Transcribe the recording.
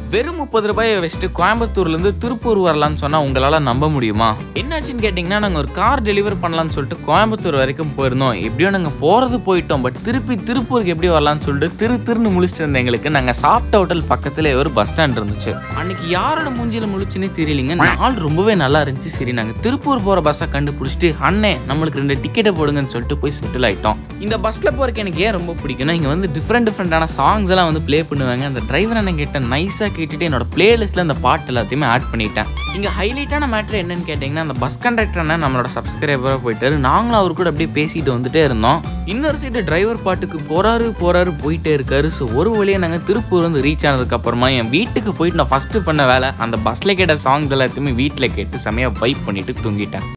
வெறும் முப்பது ரூபாயை வச்சுட்டு கோயம்புத்தூர்லேருந்து திருப்பூர் வரலான்னு சொன்னால் உங்களால் நம்ப முடியுமா என்னாச்சுன்னு கேட்டிங்கன்னா நாங்கள் ஒரு கார் டெலிவரி பண்ணலாம்னு சொல்லிட்டு கோயம்புத்தூர் வரைக்கும் போயிருந்தோம் எப்படியோ நாங்கள் போகிறது போயிட்டோம் பட் திருப்பி திருப்பூருக்கு எப்படி வரலாம்னு சொல்லிட்டு திரு திருன்னு முழிச்சிட்டு இருந்த எங்களுக்கு நாங்கள் சாப்பிட்ட ஹோட்டல் பக்கத்தில் ஒரு பஸ் ஸ்டாண்ட் இருந்துச்சு அன்னைக்கு யாரோட மூஞ்சில முழிச்சுன்னு தெரியலிங்க நாள் ரொம்பவே நல்லா இருந்துச்சு சரி நாங்கள் திருப்பூர் போகிற பஸ்ஸை கண்டுபிடிச்சிட்டு அண்ணே நம்மளுக்கு ரெண்டு டிக்கெட்டை போடுங்கன்னு சொல்லிட்டு போய் செட்டில் ஆயிட்டோம் இந்த பஸ்ஸில் போகிறக்கு எனக்கு ஏன் ரொம்ப பிடிக்கும்னா இங்கே வந்து டிஃப்ரெண்ட் டிஃப்ரெண்டான சாங்ஸ் எல்லாம் வந்து ப்ளே பண்ணுவாங்க அந்த டிரைவர் அண்ணன் கிட்ட நைஸாக கேட்டுட்டு என்னோட பிளேலிஸ்ட்டில் அந்த பாட்டு எல்லாத்தையுமே ஆட் பண்ணிட்டேன் இங்கே ஹைலைட்டான மேட்ரு என்னன்னு கேட்டிங்கன்னா அந்த பஸ் கண்டக்டர் அண்ணன் நம்மளோட சப்ஸ்கிரைபராக போயிட்டாரு நாங்களும் அவர் கூட அப்படியே பேசிட்டு வந்துட்டே இருந்தோம் இன்னொரு சைடு டிரைவர் பாட்டுக்கு போறாரு போறாரு போயிட்டே இருக்காரு ஸோ ஒரு வழியாக நாங்கள் திருப்பூர் வந்து ரீச் ஆனதுக்கு அப்புறமா என் வீட்டுக்கு போயிட்டு நான் ஃபஸ்ட்டு பண்ண வேலை அந்த பஸ்ஸில் கேட்ட சாங்ஸ் எல்லாத்தையுமே வீட்டில் கேட்டு செமையாக வைப் பண்ணிட்டு தூங்கிட்டேன்